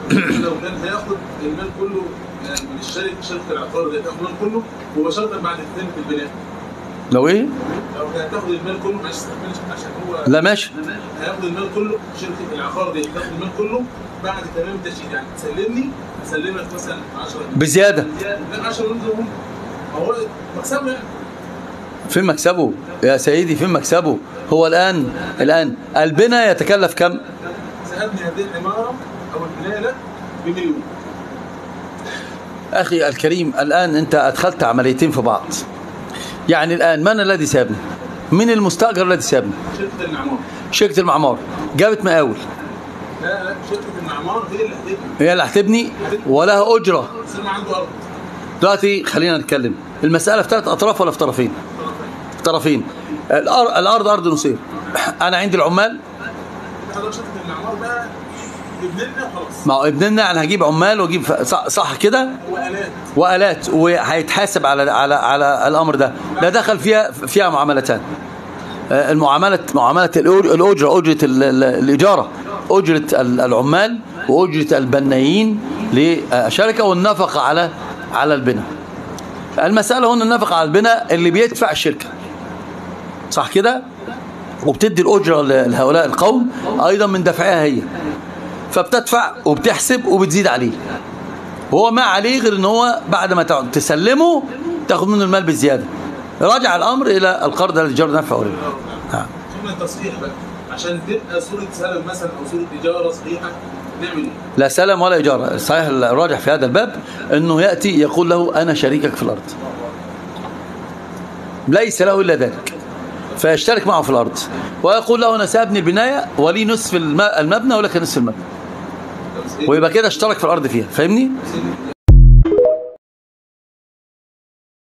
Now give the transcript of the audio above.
لو كان هياخد المال كله آه، من الشركه شركه العقار ده تاخد المال كله مباشره بعد التنميه البناء لو ايه لو كانت تاخد المال كله ما يستحملش عشان هو لا ماشي هياخد المال كله شركه العقار دي تاخد المال كله بعد تمام التشييد يعني تسلمني اسلمك مثلا 10 بزياده لا 10 مليون زي ما هم. هو مكسبه يعني فين مكسبه يا سيدي فين مكسبه هو الان الان البناء يتكلف كم سأبني هذه العماره او البنايه لك بمليون اخي الكريم الان انت ادخلت عمليتين في بعض يعني الان من الذي سابني من المستاجر الذي سابني شركه المعمار شركه المعمار جابت مقاول لا لا شركه المعمار هي اللي هتبني هي اللي هتبني ولها اجره بس ما عنده ارض دلوقتي خلينا نتكلم المساله في ثلاث اطراف ولا في طرفين في طرفين الأر- الارض ارض نصير انا عندي العمال حضرتك شركه المعمار بقى يبني لنا وخلاص ما هو ابننا انا هجيب عمال واجيب ف- صح, صح كده والات والات وهيتحاسب على على على الامر ده ده دخل فيها فيها معاملتان آه، المعامله معامله الأج- الاجره اجره ال- ال- الاجاره اجره ال- العمال واجره البنايين للشركه والنفقه على على البناء المساله هنا النفقه على البناء اللي بيدفع الشركه صح كده وبتدي الاجره ل- لهؤلاء القوم ايضا من دفعها هي فبتدفع وبتحسب وبتزيد عليه هو ما عليه غير ان هو بعد ما تع- تسلمه تاخد منه المال بالزياده راجع الامر الى القرض الذي جرى نفعه ربا نعم. ثم التصحيح بقى عشان تبقى صوره سلم مثلا او صوره ايجاره صحيحه نعمل ايه؟ لا سلم ولا ايجار صحيح الراجح في هذا الباب انه ياتي يقول له انا شريكك في الارض ليس له الا ذلك فيشترك معه في الارض ويقول له انا سابني البنايه ولي نصف الم- المبنى ولك نصف المبنى ويبقى كده اشترك في الارض فيها فاهمني